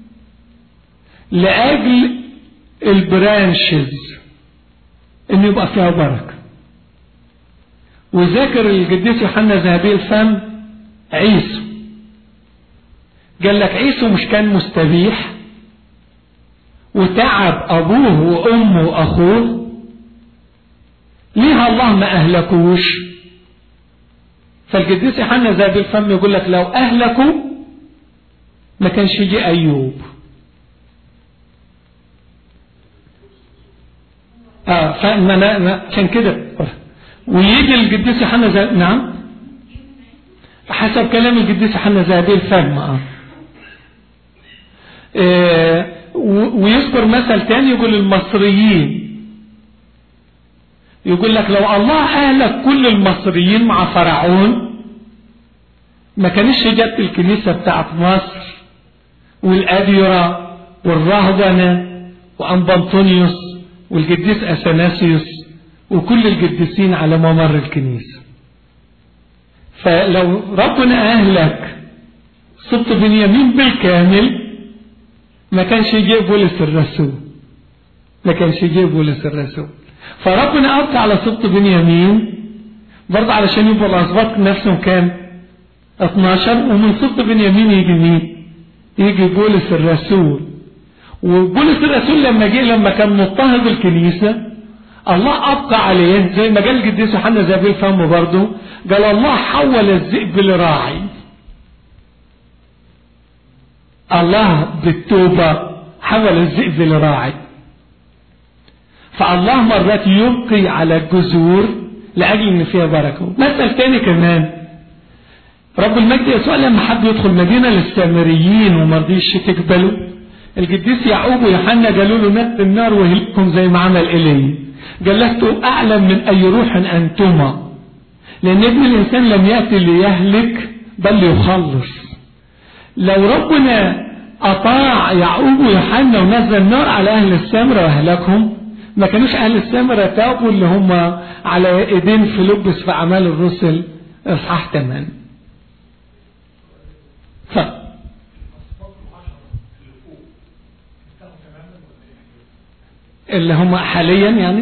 لأجل البرانشز إن يبقى فيها بركة وذاكر القديس يوحنا ذهبي الفم عيسو قال لك عيسو مش كان مستبيح وتعب أبوه وأمه وأخوه ليه الله ما أهلكوش فالقديس يوحنا ذهب الفم يقول لك لو أهلكوا ما كانش يجي أيوب آه فما ما كان كده ويجي القديس يوحنا ذهب نعم حسب كلام القديس يوحنا ذهبي الفم آه. آه ويذكر مثل تاني يقول المصريين يقول لك لو الله أهلك كل المصريين مع فرعون ما كانش جت الكنيسة بتاعت مصر والأديرة والرهبنة وأنبنطونيوس والقديس أثناسيوس وكل القديسين على ممر الكنيسة فلو ربنا أهلك سبط بنيامين بالكامل ما كانش يجيب بولس الرسول ما كانش يجيب بولس الرسول فربنا أبقى على سبط بنيامين برضه علشان يبقى الأسباط نفسهم كام 12 ومن سبط بنيامين يجي مين يجي بولس الرسول وبولس الرسول لما جه لما كان مضطهد الكنيسة الله أبقى عليه زي ما قال القديس يوحنا زابيل فهمه برضه قال الله حول الذئب لراعي الله بالتوبة حول الذئب لراعي فالله مرات يبقي على الجذور لأجل إن فيها بركة مثل تاني كمان رب المجد يسوع لما حب يدخل مدينة للسامريين وما رضيش تقبلوا القديس يعقوب ويوحنا قالوا له نت النار وهلكم زي ما عمل إليه قال لست أعلم من أي روح أنتما لأن ابن الإنسان لم يأتي ليهلك بل ليخلص لو ربنا أطاع يعقوب ويوحنا ونزل النار على أهل السامرة وأهلكهم ما كانوش أهل السامرة تابوا اللي هم على إيدين فيلبس في أعمال الرسل إصحاح 8 ف... اللي هم حاليا يعني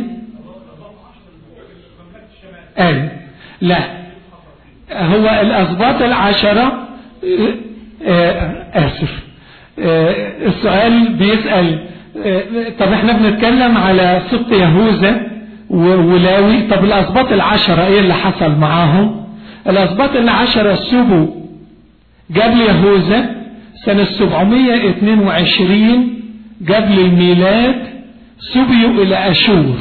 أي لا هو الأسباط العشرة آسف السؤال بيسأل طب احنا بنتكلم على سبط يهوذا ولاوي طب الأسباط العشرة ايه اللي حصل معاهم الأسباط العشرة سبوا قبل يهوذا سنة 722 قبل الميلاد سبيوا إلى أشور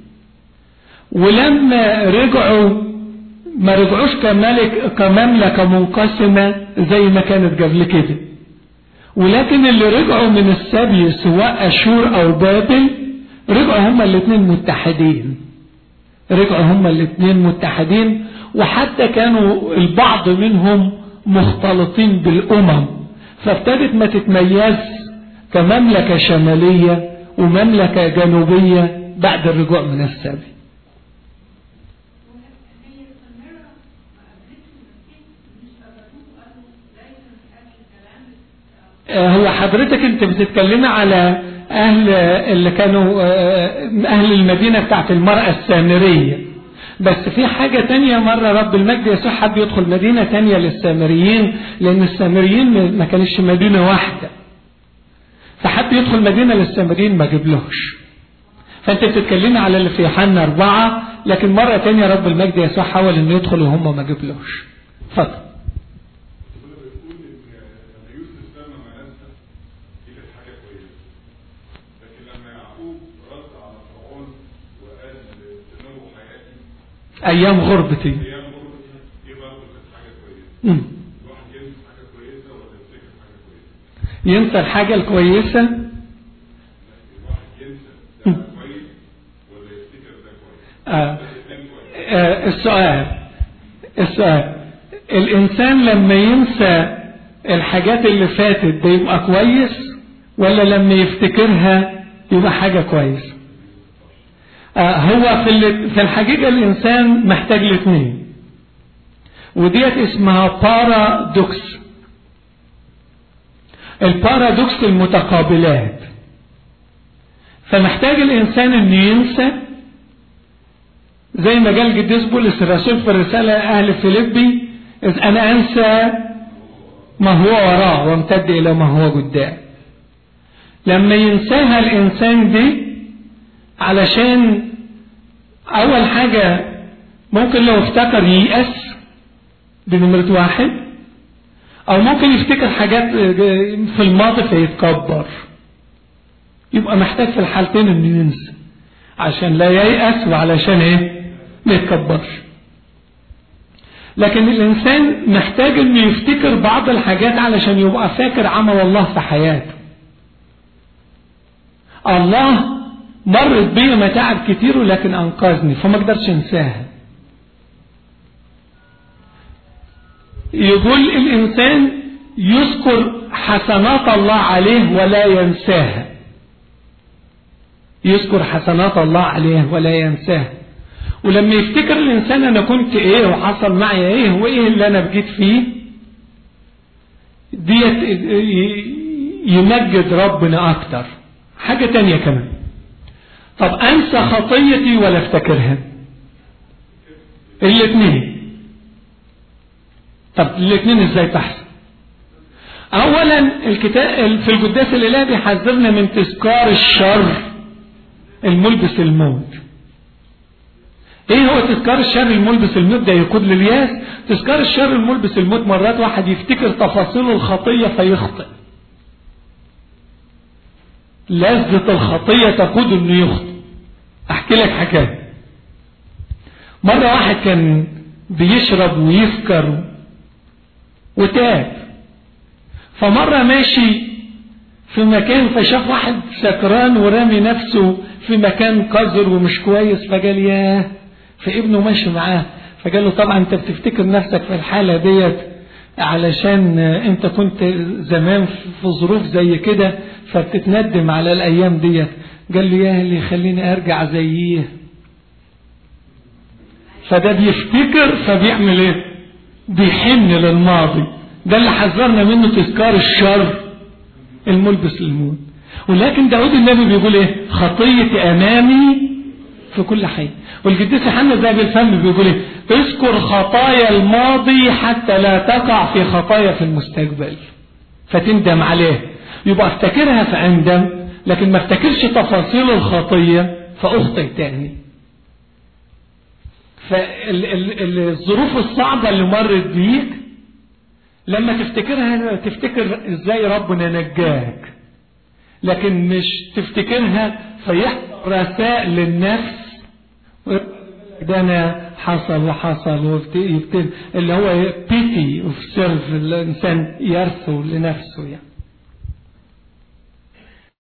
ولما رجعوا ما رجعوش كملك كمملكة منقسمة زي ما كانت قبل كده ولكن اللي رجعوا من السبي سواء أشور أو بابل رجعوا هما الاثنين متحدين رجعوا هما الاثنين متحدين وحتى كانوا البعض منهم مختلطين بالأمم فابتدت ما تتميز كمملكة شمالية ومملكة جنوبية بعد الرجوع من السبي هو حضرتك انت بتتكلمي على اهل اللي كانوا اهل المدينة بتاعت المرأة السامرية بس في حاجة تانية مرة رب المجد يسوع حب يدخل مدينة تانية للسامريين لان السامريين ما كانش مدينة واحدة فحب يدخل مدينة للسامريين ما جبلهش فانت بتتكلمي على اللي في يوحنا أربعة لكن مرة تانية رب المجد يسوع حاول انه يدخل وهم ما جبلهش اتفضل أيام غربتي ايام غربتي دي برضه كانت حاجه كويسه مم. الواحد ينسى حاجه كويسه ولا يفتكر حاجه كويسه ينسى الحاجة الكويسة الواحد ينسى ده كويس ولا يفتكر ده كويس آه. الاثنين كويس آه السؤال السؤال الإنسان لما ينسى الحاجات اللي فاتت ده يبقى كويس ولا لما يفتكرها يبقى حاجة كويسة آه هو في ال- في الحقيقة الإنسان محتاج الاثنين وديت اسمها بارادوكس البارادوكس المتقابلات فمحتاج الإنسان أن ينسى زي ما قال قديس بولس الرسول في الرسالة أهل فيليبي إذ أنا أنسى ما هو وراء وامتد إلى ما هو قدام لما ينساها الإنسان دي علشان أول حاجة ممكن لو افتكر ييأس بنمرة واحد أو ممكن يفتكر حاجات في الماضي فيتكبر يبقى محتاج في الحالتين إنه ينسى عشان لا ييأس وعلشان إيه ما يتكبرش لكن الإنسان محتاج إنه يفتكر بعض الحاجات علشان يبقى فاكر عمل الله في حياته الله مرت بي متاعب كتير ولكن أنقذني فما اقدرش انساها يقول الإنسان يذكر حسنات الله عليه ولا ينساها يذكر حسنات الله عليه ولا ينساها ولما يفتكر الإنسان أنا كنت إيه وحصل معي إيه وإيه اللي أنا بجيت فيه ديت يمجد ربنا أكتر حاجة تانية كمان طب أنسى خطيتي ولا افتكرها الاثنين طب الاثنين ازاي تحصل اولا الكتاب في القداس الالهي بيحذرنا من تذكار الشر الملبس الموت ايه هو تذكار الشر الملبس الموت ده يقود للياس تذكار الشر الملبس الموت مرات واحد يفتكر تفاصيل الخطية فيخطئ لذة الخطية تقود انه يخطئ احكي لك حكاية مرة واحد كان بيشرب ويسكر وتاب فمرة ماشي في مكان فشاف واحد سكران ورامي نفسه في مكان قذر ومش كويس فقال ياه فابنه ماشي معاه فقال له طبعا انت بتفتكر نفسك في الحالة ديت علشان انت كنت زمان في ظروف زي كده فبتتندم على الايام ديت قال له يا اللي يخليني ارجع زيه فده بيفتكر فبيعمل ايه بيحن للماضي ده اللي حذرنا منه تذكار الشر الملبس للموت ولكن داود النبي بيقول ايه خطية امامي في كل حي والقديس يوحنا ده بالفم بيقول ايه اذكر خطايا الماضي حتى لا تقع في خطايا في المستقبل فتندم عليه يبقى افتكرها فاندم لكن ما افتكرش تفاصيل الخطية فاخطئ تاني فالظروف الصعبة اللي مرت بيك لما تفتكرها تفتكر ازاي ربنا نجاك لكن مش تفتكرها فيحصل رسائل للنفس ده انا حصل وحصل ويبتدي اللي هو بيتي اوف سيلف الانسان يرثو لنفسه يعني